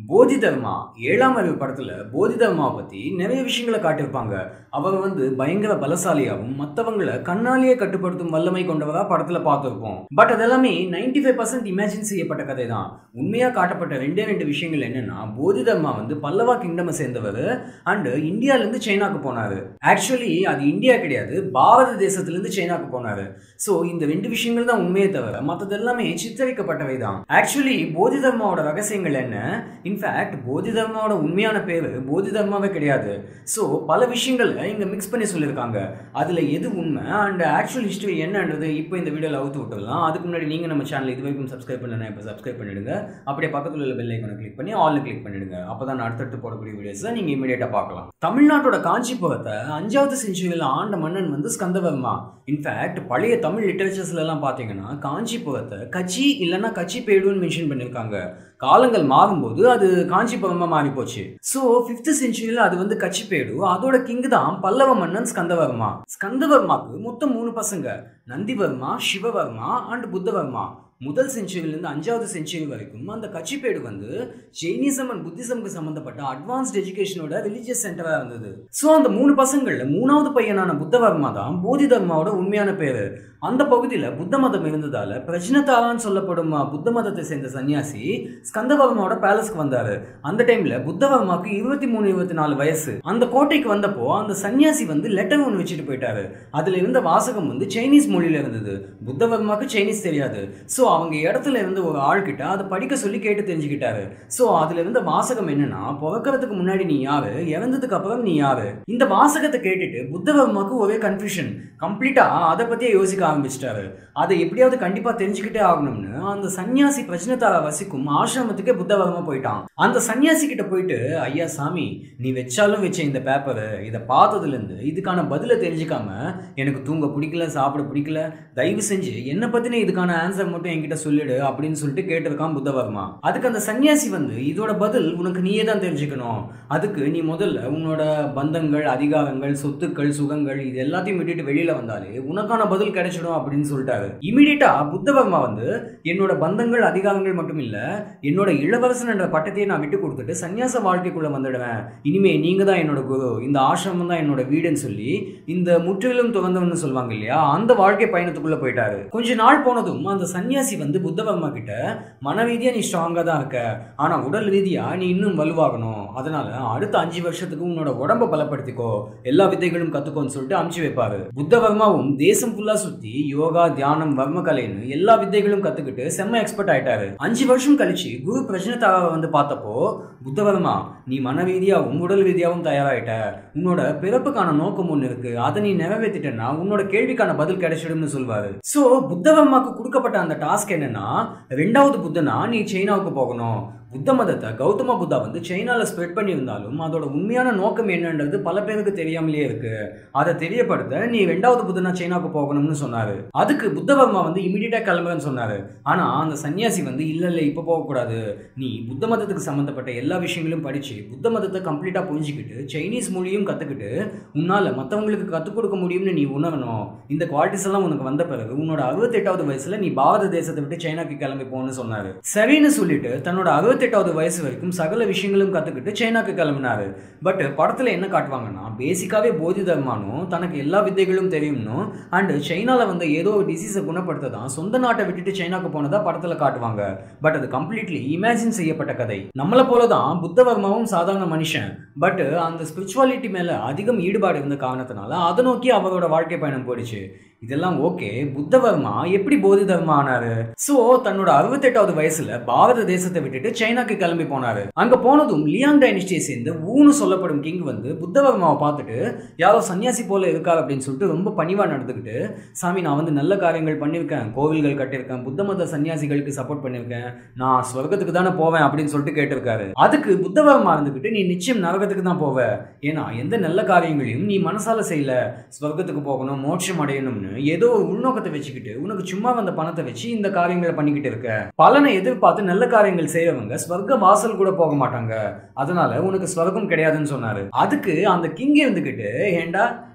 போதி தர்மா ஏழாம் அறிவு படத்துல போதி தர்மாவை பத்தி நிறைய விஷயங்களை காட்டியிருப்பாங்க அவர் வந்து பயங்கர பலசாலியாகவும் மற்றவங்களை கண்ணாலேயே கட்டுப்படுத்தும் வல்லமை கொண்டவரா படத்துல பார்த்துருப்போம் பட் அதெல்லாமே நைன்டி ஃபைவ் பர்சன்ட் இமேஜின் செய்யப்பட்ட கதை தான் உண்மையா காட்டப்பட்ட ரெண்டே ரெண்டு விஷயங்கள் என்னன்னா போதி தர்மா வந்து பல்லவா கிங்டம் சேர்ந்தவர் அண்ட் இந்தியால இருந்து சைனாக்கு போனாரு ஆக்சுவலி அது இந்தியா கிடையாது பாரத தேசத்துல இருந்து சைனாக்கு போனாரு ஸோ இந்த ரெண்டு விஷயங்கள் தான் உண்மையே தவிர மற்றது எல்லாமே சித்தரிக்கப்பட்டவை தான் ஆக்சுவலி போதி தர்மாவோட ரகசியங்கள் என்ன இன்ஃபேக்ட் போதி தர்மாவோட உண்மையான பேர் போதி தர்மாவே கிடையாது ஸோ பல விஷயங்களை இங்கே மிக்ஸ் பண்ணி சொல்லியிருக்காங்க அதில் எது உண்மை அண்ட் ஆக்சுவல் ஹிஸ்டரி என்னன்றது இப்போ இந்த வீடியோவில் அவுத்து விட்டுடலாம் அதுக்கு முன்னாடி நீங்கள் நம்ம சேனல் இது வரைக்கும் சப்ஸ்கிரைப் பண்ணலாம் இப்போ சப்ஸ்கிரைப் பண்ணிடுங்க அப்படியே பக்கத்தில் உள்ள பெல் ஐக்கனை கிளிக் பண்ணி ஆல் கிளிக் பண்ணிடுங்க அப்போ தான் அடுத்தடுத்து போடக்கூடிய வீடியோஸை நீங்கள் இமீடியட்டாக பார்க்கலாம் தமிழ்நாட்டோட காஞ்சிபுரத்தை அஞ்சாவது செஞ்சுரியில் ஆண்ட மன்னன் வந்து ஸ்கந்தவர்மா இன்ஃபேக்ட் பழைய தமிழ் லிட்டரேச்சர்ஸ்லாம் பார்த்தீங்கன்னா காஞ்சிபுரத்தை கச்சி இல்லைன்னா கச்சி பேடுன்னு மென்ஷன் பண்ணியிருக்காங்க காலங்கள் மாறும்போது அது காஞ்சிபுரமா மாறி போச்சு ஸோ ஃபிஃப்த் செஞ்சுரியில் அது வந்து கச்சிப்பேடு அதோட கிங் தான் பல்லவ மன்னன் ஸ்கந்தவர்மா ஸ்கந்தவர்மாக்கு மொத்தம் மூணு பசங்க நந்திவர்மா சிவவர்மா அண்ட் புத்தவர்மா முதல் செஞ்சுரியிலேருந்து அஞ்சாவது செஞ்சுரி வரைக்கும் அந்த கச்சிப்பேடு வந்து ஜெயினிசம் அண்ட் புத்திசம்க்கு சம்மந்தப்பட்ட அட்வான்ஸ்ட் எஜுகேஷனோட ரிலீஜியஸ் சென்டராக இருந்தது ஸோ அந்த மூணு பசங்கள்ல மூணாவது பையனான புத்தவர்மா தான் போதி தர்மாவோட உண்மையான பேரு அந்த பகுதியில் புத்த மதம் இருந்ததால பிரஜ்னதாரான்னு சொல்லப்படும் புத்த மதத்தை சேர்ந்த சன்னியாசி ஸ்கந்தவர்மாவோட பேலஸ்க்கு வந்தாரு அந்த டைம்ல புத்தவர்மாக்கு இருபத்தி மூணு இருபத்தி நாலு வயசு அந்த கோட்டைக்கு வந்தப்போ அந்த சன்னியாசி வந்து லெட்டர் ஒன்று வச்சுட்டு போயிட்டாரு அதுல இருந்த வாசகம் வந்து சைனீஸ் மொழியில இருந்தது புத்தவர்மாக்கு சைனீஸ் தெரியாது ஸோ அவங்க இடத்துல இருந்த ஒரு ஆள்கிட்ட அதை படிக்க சொல்லி கேட்டு தெரிஞ்சுக்கிட்டாரு ஸோ அதுல இருந்த வாசகம் என்னன்னா பிறக்கிறதுக்கு முன்னாடி நீ யாரு இறந்ததுக்கு அப்புறம் நீ யாரு இந்த வாசகத்தை கேட்டுட்டு புத்தவர்மாக்கு ஒரே கன்ஃபியூஷன் கம்ப்ளீட்டா அதை பத்தியே யோசிக்க ஆரம்பிச்சிட்டாரு அதை எப்படியாவது கண்டிப்பா தெரிஞ்சுக்கிட்டே ஆகணும்னு அந்த சன்னியாசி பிரச்சனத்தார வசிக்கும் ஆசிரமத்துக்கே புத்தவர்மா போயிட்டான் அந்த சன்னியாசி கிட்ட போயிட்டு ஐயா சாமி நீ வச்சாலும் வச்ச இந்த பேப்பரு இதை பார்த்ததுல இருந்து இதுக்கான பதிலை தெரிஞ்சுக்காம எனக்கு தூங்க பிடிக்கல சாப்பிட பிடிக்கல தயவு செஞ்சு என்ன பத்தின இதுக்கான ஆன்சர் மட்டும் என்கிட்ட சொல்லிடு அப்படின்னு சொல்லிட்டு கேட்டிருக்கான் புத்தவர்மா அதுக்கு அந்த சன்னியாசி வந்து இதோட பதில் உனக்கு நீயே தான் தெரிஞ்சுக்கணும் அதுக்கு நீ முதல்ல உன்னோட பந்தங்கள் அதிகாரங்கள் சொத்துக்கள் சுகங்கள் இது எல்லாத்தையும் விட்டுட்டு வெளியில வந்தாலே உனக்கான பதில் கிடைச்சிடும் அப்படின்னு சொல்லிட்டாரு இமீடியட்டா புத்தவர்மா வந்து என்னோட பந்தங்கள் அதிகாரங்கள் மட்டும் இல்ல என்னோட இளவரசன் என்ற பட்டத்தையே நான் விட்டு கொடுத்துட்டு சன்னியாச வாழ்க்கைக்குள்ள வந்துடுவேன் இனிமே நீங்க தான் என்னோட குரு இந்த ஆசிரமம் தான் என்னோட வீடுன்னு சொல்லி இந்த முற்றிலும் துறந்தவன்னு சொல்லுவாங்க இல்லையா அந்த வாழ்க்கை பயணத்துக்குள்ள போயிட்டாரு கொஞ்ச நாள் போனதும் அந்த சன்னியாசி வந்து புத்தவர்மா கிட்ட மன ரீதியா நீ ஸ்ட்ராங்கா தான் இருக்க ஆனா உடல் ரீதியா நீ இன்னும் வலுவாகணும் அதனால அடுத்த அஞ்சு வருஷத்துக்கு உன்னோட உடம்ப பலப்படுத்திக்கோ எல்லா வித்தைகளும் கத்துக்கோன்னு சொல்லிட்டு அமுச்சு வைப்பாரு புத்தவர்மாவும் தேசம் ஃபுல்லா சுத்தி யோகா தியானம் வர்ம கலைன்னு எல்லா வித்தைகளும் கத்துக்கிட்டு செம்ம எக்ஸ்பர்ட் ஆயிட்டாரு அஞ்சு வருஷம் கழிச்சு குரு பிரஜனதாவை வந்து பார்த்தப்போ புத்தவர்மா நீ மன ரீதியாகவும் உடல் ரீதியாகவும் தயாராயிட்ட உன்னோட பிறப்புக்கான நோக்கம் ஒன்று இருக்கு அதை நீ நிறைவேற்றிட்டேன்னா உன்னோட கேள்விக்கான பதில் கிடைச்சிடும்னு சொல்வாரு ஸோ புத்தவர்மாக்கு கொடுக்கப்பட்ட அந்த டாஸ்க் என்னன்னா ரெண்டாவது புத்தனா நீ சைனாவுக்கு போகணும் புத்த மதத்தை கௌதம புத்தா வந்து சைனால ஸ்ப்ரெட் பண்ணியிருந்தாலும் அதோட உண்மையான நோக்கம் என்னன்றது பல பேருக்கு தெரியாமலே இருக்கு அதை தெரியப்படுத்த நீ ரெண்டாவது புத்தனா சைனாவுக்கு போகணும்னு சொன்னாரு அதுக்கு புத்தவர்மா வந்து இமீடியட்டா கிளம்புறேன்னு சொன்னாரு ஆனா அந்த சன்னியாசி வந்து இல்ல இல்ல இப்ப போகக்கூடாது நீ புத்த மதத்துக்கு சம்பந்தப்பட்ட எல்லா விஷயங்களும் படிச்சு புத்த மதத்தை கம்ப்ளீட்டா புரிஞ்சுக்கிட்டு சைனீஸ் மொழியும் கத்துக்கிட்டு உன்னால மத்தவங்களுக்கு கத்துக் கொடுக்க முடியும்னு நீ உணரணும் இந்த குவாலிட்டிஸ் எல்லாம் உனக்கு வந்த பிறகு உன்னோட அறுபத்தெட்டாவது வயசுல நீ பாரத தேசத்தை விட்டு சைனாக்கு கிளம்பி போன்னு சொன்னாரு சரின்னு சொல்லிட்டு தன்னோட அறுபத்தெட்டாவது வயசு வரைக்கும் சகல விஷயங்களும் கத்துக்கிட்டு சைனாக்கு கிளம்பினாரு பட் படத்துல என்ன காட்டுவாங்கன்னா பேசிக்காவே போதி தர்மானும் தனக்கு எல்லா வித்தைகளும் தெரியும்னும் அண்ட் சைனால வந்த ஏதோ ஒரு டிசீஸை குணப்படுத்த தான் சொந்த நாட்டை விட்டுட்டு சைனாக்கு போனதா படத்துல காட்டுவாங்க பட் அது கம்ப்ளீட்லி இமேஜின் செய்யப்பட்ட கதை நம்மள போல தான் புத்தவர்மாவும் சாதாரண மனுஷன் பட் அந்த ஸ்பிரிச்சுவாலிட்டி மேல அதிகம் ஈடுபாடு இருந்த காரணத்தினால அதை நோக்கி அவரோட வாழ்க்கை பயணம் போயிடுச்சு இதெல்லாம் ஓகே புத்தவர்மா எப்படி போதி தர்மா ஆனாரு சோ தன்னோட அறுபத்தெட்டாவது வயசுல பாரத தேசத்தை விட்டுட்டு சைனாக்கு கிளம்பி போனாரு அங்க போனதும் லியாங் டைனிஸ்டியை சேர்ந்து ஊன்னு சொல்லப்படும் கிங் வந்து புத்தவர்மாவை பார்த்துட்டு யாரோ சன்னியாசி போல இருக்கார் அப்படின்னு சொல்லிட்டு ரொம்ப பணிவா நடந்துக்கிட்டு சாமி நான் வந்து நல்ல காரியங்கள் பண்ணியிருக்கேன் கோவில்கள் கட்டியிருக்கேன் புத்த மத சன்னியாசிகளுக்கு சப்போர்ட் பண்ணியிருக்கேன் நான் ஸ்வர்க்கத்துக்கு தானே போவேன் அப்படின்னு சொல்லிட்டு கேட்டிருக்காரு அதுக்கு புத்தவர்மா இருந்துக்கிட்டு நீ நிச்சயம் நரகத்துக்கு தான் போவ ஏன்னா எந்த நல்ல காரியங்களையும் நீ மனசால செய்யல ஸ்வர்க்கத்துக்கு போகணும் மோட்சம் அடையணும்னு ஏதோ ஒரு உள்நோக்கத்தை வச்சுக்கிட்டு உனக்கு சும்மா வந்த பணத்தை வச்சு இந்த காரியங்களை பண்ணிக்கிட்டு இருக்க பலனை எதிர்பார்த்து நல்ல காரியங்கள் செய்யறவங்க ஸ்வர்க்க வாசல் கூட போக மாட்டாங்க அதனால உனக்கு ஸ்வர்க்கம் கிடையாதுன்னு சொன்னாரு அதுக்கு அந்த கிங் இருந்துகிட்டு ஏண்டா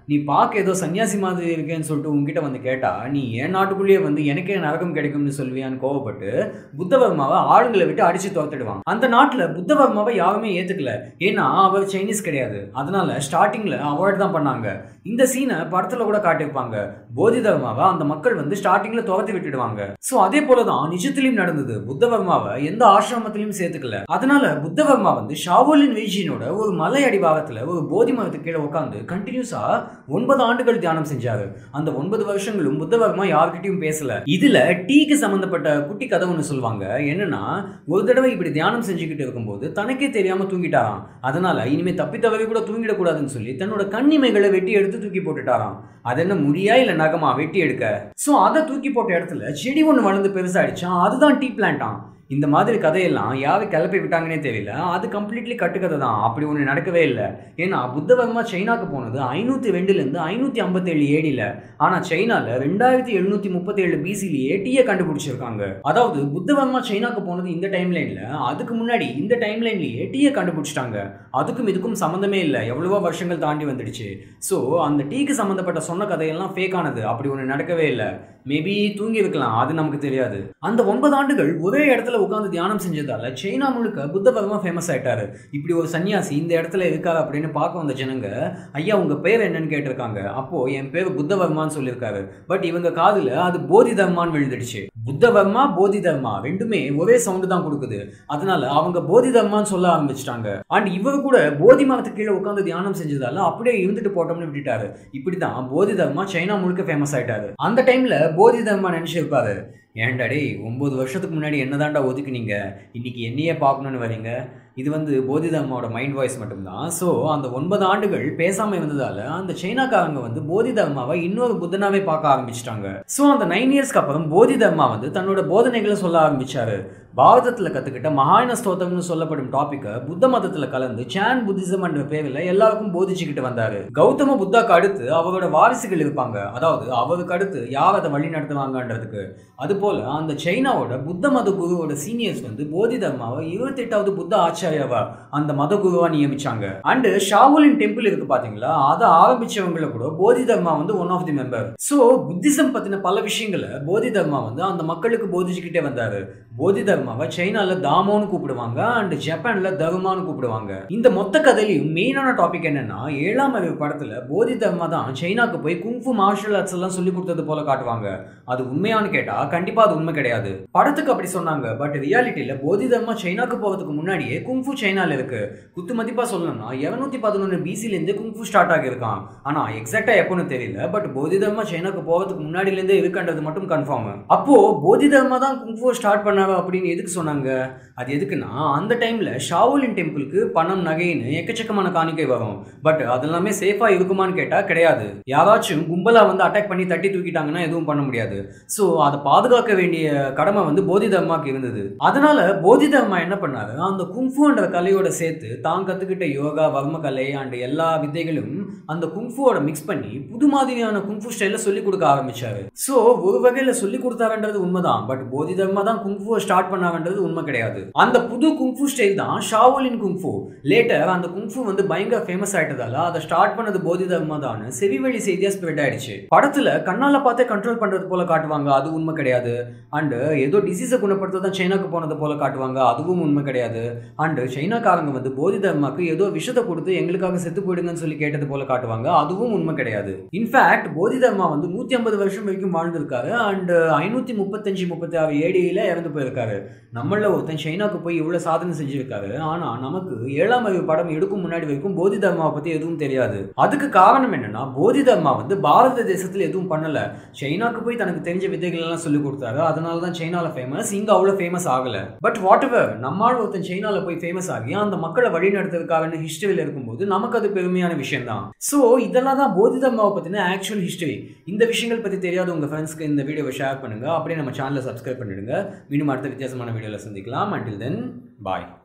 நீ பார்க்க ஏதோ சன்னியாசி மாதிரி இருக்கேன்னு சொல்லிட்டு உங்ககிட்ட வந்து கேட்டா நீ என் நாட்டுக்குள்ளேயே வந்து எனக்கே நரகம் கிடைக்கும்னு சொல்லுவியான்னு கோவப்பட்டு புத்தவர்மாவை ஆளுங்களை விட்டு அடிச்சு துரத்திடுவான் அந்த நாட்டில் புத்தவர்மாவை யாருமே ஏத்துக்கல ஏன்னா அவர் சைனீஸ் கிடையாது அதனால ஸ்டார்டிங்ல அவாய்ட் தான் பண்ணாங்க இந்த சீனை படத்துல கூட காட்டியிருப்பாங்க போதிதர்மாவை அந்த மக்கள் வந்து ஸ்டார்டிங்ல துரத்தி விட்டுடுவாங்க சோ அதே போலதான் நிஜத்திலையும் நடந்தது புத்தவர்மாவை எந்த ஆசிரமத்திலையும் சேர்த்துக்கல அதனால புத்தவர்மா வந்து ஷாவோலின் வீஜினோட ஒரு மலை அடிவாரத்துல ஒரு போதி மரத்துக்கு கீழே உட்காந்து கண்டினியூஸா ஒன்பது ஆண்டுகள் தியானம் செஞ்சாரு அந்த ஒன்பது வருஷங்களும் புத்தவர்மா யார்கிட்டயும் பேசல இதுல டீக்கு சம்பந்தப்பட்ட குட்டி கதை ஒன்று சொல்லுவாங்க என்னன்னா ஒரு தடவை இப்படி தியானம் செஞ்சுக்கிட்டு இருக்கும்போது தனக்கே தெரியாம தூங்கிட்டாராம் அதனால இனிமே தப்பி தவறி கூட தூங்கிடக்கூடாதுன்னு சொல்லி தன்னோட கண்ணிமைகளை வெட்டி எடுத்து தூக்கி போட்டுட்டாராம் அது என்ன முடியா இல்ல நகமா வெட்டி எடுக்க சோ அதை தூக்கி போட்ட இடத்துல செடி ஒன்று வளர்ந்து பெருசாயிடுச்சான் அதுதான் டீ பிளான்ட்டான் இந்த மாதிரி கதையெல்லாம் யாரை கிளப்பி விட்டாங்கன்னே தெரியல அது கம்ப்ளீட்லி கட்டுக்கதை தான் அப்படி ஒன்று நடக்கவே இல்லை ஏன்னா புத்தவர்மா சைனாக்கு போனது ஐநூற்றி ரெண்டுலேருந்து ஐநூற்றி ஐம்பத்தேழு ஏடியில் ஆனால் சைனாவில் ரெண்டாயிரத்தி எழுநூற்றி முப்பத்தேழு பிசிலேயே டீயை கண்டுபிடிச்சிருக்காங்க அதாவது புத்தவர்மா சைனாக்கு போனது இந்த டைம் லைனில் அதுக்கு முன்னாடி இந்த டைம் லைன்லேயே டீயை கண்டுபிடிச்சிட்டாங்க அதுக்கும் இதுக்கும் சம்மந்தமே இல்லை எவ்வளவோ வருஷங்கள் தாண்டி வந்துடுச்சு ஸோ அந்த டீக்கு சம்மந்தப்பட்ட சொன்ன கதையெல்லாம் ஃபேக் ஆனது அப்படி ஒன்று நடக்கவே இல்லை மேபி தூங்கி இருக்கலாம் அது நமக்கு தெரியாது அந்த ஒன்பது ஆண்டுகள் ஒரே இடத்துல உட்காந்து தியானம் செஞ்சதால சைனா முழுக்க புத்தபர்மா ஃபேமஸ் ஆயிட்டாரு இப்படி ஒரு சன்னியாசி இந்த இடத்துல இருக்காரு அப்படின்னு பார்க்க வந்த ஜனங்க ஐயா உங்க பேர் என்னன்னு கேட்டிருக்காங்க அப்போ என் பேர் புத்தவர்மான்னு சொல்லியிருக்காரு பட் இவங்க காதுல அது போதி தர்மான்னு விழுந்துடுச்சு புத்தவர்மா போதி தர்மா ரெண்டுமே ஒரே சவுண்டு தான் கொடுக்குது அதனால அவங்க போதி தர்மான்னு சொல்ல ஆரம்பிச்சிட்டாங்க அண்ட் இவர் கூட போதி மரத்துக்கு கீழே உட்காந்து தியானம் செஞ்சதால அப்படியே இருந்துட்டு போட்டோம்னு விட்டுட்டாரு இப்படிதான் போதி தர்மா சைனா முழுக்க ஃபேமஸ் ஆயிட்டாரு அந்த டைம்ல போதி தர்மா நினைச்சிருப்பாரு ஏன்டா டேய் ஒம்பது வருஷத்துக்கு முன்னாடி என்னதான்டா ஒதுக்குனீங்க இன்னைக்கு என்னையே பார்க்கணுன்னு வரீங்க இது வந்து போதிதர்மாவோட மைண்ட் வாய்ஸ் மட்டும்தான் ஸோ அந்த ஒன்பது ஆண்டுகள் பேசாமல் இருந்ததால அந்த சைனாக்காரங்க வந்து போதிதர்மாவை இன்னொரு புத்தனாவே பார்க்க ஆரம்பிச்சிட்டாங்க ஸோ அந்த நைன் இயர்ஸ்க்கு அப்புறம் போதிதர்மா வந்து தன்னோட போதனைகளை சொல்ல ஆரம்பிச்சாரு பாரதத்தில் கற்றுக்கிட்ட மகாயன ஸ்தோத்திரம்னு சொல்லப்படும் டாப்பிக்கை புத்த மதத்தில் கலந்து சான் புத்திசம் என்ற பேரில் எல்லாருக்கும் போதிச்சுக்கிட்டு வந்தாரு கௌதம புத்தாக்கு அடுத்து அவரோட வாரிசுகள் இருப்பாங்க அதாவது அவருக்கு அடுத்து யார் அதை வழி நடத்துவாங்கன்றதுக்கு அதுபோல அந்த சைனாவோட புத்த மத குருவோட சீனியர்ஸ் வந்து போதி தர்மாவை இருபத்தெட்டாவது புத்த ஆச்சாரியாவா அந்த மத குருவா நியமிச்சாங்க அண்டு ஷாவுலின் டெம்பிள் இருக்கு பாத்தீங்களா அதை ஆரம்பிச்சவங்கள கூட போதி தர்மா வந்து one of the member so Buddhism பத்தின பல விஷயங்களை போதி தர்மா வந்து அந்த மக்களுக்கு போதிச்சுக்கிட்டே வந்தாரு போதி தர்மாவை சைனால தாமோன்னு கூப்பிடுவாங்க அண்ட் ஜப்பான்ல தர்மான்னு கூப்பிடுவாங்க இந்த மொத்த கதையிலையும் மெயினான டாபிக் என்னன்னா ஏழாம் அறிவு படத்துல போதி தர்மா தான் சைனாக்கு போய் குங்ஃபு மார்ஷல் ஆர்ட்ஸ் எல்லாம் சொல்லி கொடுத்தது போல காட்டுவாங்க அது உண்மையான்னு கேட்டா கண்டிப்பா அது உண்மை கிடையாது படத்துக்கு அப்படி சொன்னாங்க பட் ரியாலிட்டியில போதி தர்மா சைனாக்கு போறதுக்கு முன்னாடியே குங்ஃபு சைனால இருக்கு குத்து மதிப்பா சொல்லணும்னா இருநூத்தி பதினொன்று பிசில இருந்து குங்ஃபு ஸ்டார்ட் ஆகியிருக்கான் ஆனா எக்ஸாக்டா எப்போன்னு தெரியல பட் போதி தர்மா சைனாக்கு போறதுக்கு முன்னாடில இருந்தே இருக்குன்றது மட்டும் கன்ஃபார்ம் அப்போ போதி தர்மா தான் குங்ஃபு ஸ்டார்ட் பண்ணாங்க அப்படின்னு எதுக்கு சொன்னாங்க அது எதுக்குன்னா அந்த டைம்ல ஷாவுலின் டெம்பிளுக்கு பணம் நகைன்னு எக்கச்சக்கமான காணிக்கை வரும் பட் அதெல்லாமே சேஃபா இருக்குமான்னு கேட்டா கிடையாது யாராச்சும் கும்பலா வந்து அட்டாக் பண்ணி தட்டி தூக்கிட்டாங்கன்னா எதுவும் பண்ண முடியாது ஸோ அதை பாதுகாக்க வேண்டிய கடமை வந்து போதி தர்மாக்கு இருந்தது அதனால போதி தர்மா என்ன பண்ணாரு அந்த குங்ஃபுன்ற கலையோட சேர்த்து தான் கத்துக்கிட்ட யோகா வர்ம கலை அண்ட் எல்லா வித்தைகளும் அந்த குங்ஃபுவோட மிக்ஸ் பண்ணி புது மாதிரியான குங்ஃபு ஸ்டைல சொல்லி கொடுக்க ஆரம்பிச்சாரு ஸோ ஒரு வகையில சொல்லி கொடுத்தாருன்றது உண்மைதான் பட் போதி தர்மா தான் குங்ஃபுவை ஸ்டார்ட் பண்ணாங்கன்றது உண்மை கிடையாது அந்த புது குங்ஃபு ஸ்டைல் தான் ஷாவோலின் குங்ஃபு லேட்டர் அந்த குங்ஃபு வந்து பயங்கர ஃபேமஸ் ஆயிட்டதால அதை ஸ்டார்ட் பண்ணது போதி தர்மா தான் செவிவழி செய்தியா ஸ்ப்ரெட் ஆயிடுச்சு படத்துல கண்ணால பார்த்தே கண்ட்ரோல் பண்றது போல காட்டுவாங்க அது உண்மை கிடையாது அண்ட் ஏதோ டிசீஸை குணப்படுத்த தான் சைனாக்கு போனது போல காட்டுவாங்க அதுவும் உண்மை கிடையாது அண்ட் சைனாக்காரங்க வந்து போதி தர்மாக்கு ஏதோ விஷத்தை கொடுத்து எங்களுக்காக செத்து போயிடுங்கன்னு சொல்லி கேட்டது போல காட்டுவாங்க அதுவும் உண்மை கிடையாது இன்ஃபேக்ட் போதி தர்மா வந்து நூத்தி ஐம்பது வருஷம் வரைக்கும் வாழ்ந்திருக்காரு அண்ட் ஐநூத்தி முப்பத்தஞ்சு முப்பத்தி ஆறு ஏடியில இறந்து போயிருக்காரு நம்மள ஒருத்தன் சைனாக்கு போய் இவ்வளவு சாதனை செஞ்சிருக்காரு ஆனா நமக்கு ஏழாம் அறிவு படம் எடுக்கும் முன்னாடி வரைக்கும் போதி தர்மாவை பத்தி எதுவும் தெரியாது அதுக்கு காரணம் என்னன்னா போதி தர்மா வந்து பாரத தேசத்துல எதுவும் பண்ணல சைனாக்கு போய் தனக்கு தெரிஞ்ச வித்தைகள் எல்லாம் சொல்லி கொடுத்தாரு அதனால தான் சைனால ஃபேமஸ் இங்க அவ்வளவு ஃபேமஸ் ஆகல பட் வாட் எவர் நம்மால் ஒருத்தன் சைனால போய் ஃபேமஸ் ஆகி அந்த மக்களை வழி நடத்துறதுக்காக ஹிஸ்டரியில் இருக்கும்போது நமக்கு அது பெருமையான விஷயம் தான் ஸோ இதெல்லாம் தான் போதி தர்மாவை பத்தின ஆக்சுவல் ஹிஸ்டரி இந்த விஷயங்கள் பத்தி தெரியாத உங்க ஃப்ரெண்ட்ஸ்க்கு இந்த வீடியோவை ஷேர் பண்ணுங்க அப்படியே நம்ம சேனலை சப்ஸ்கிரைப் பண்ணிடுங்க மீண்டும் அடுத்த வித்தியாசமான வீடியோவில் சந்திக்கலாம் அண்டில் தென் பாய்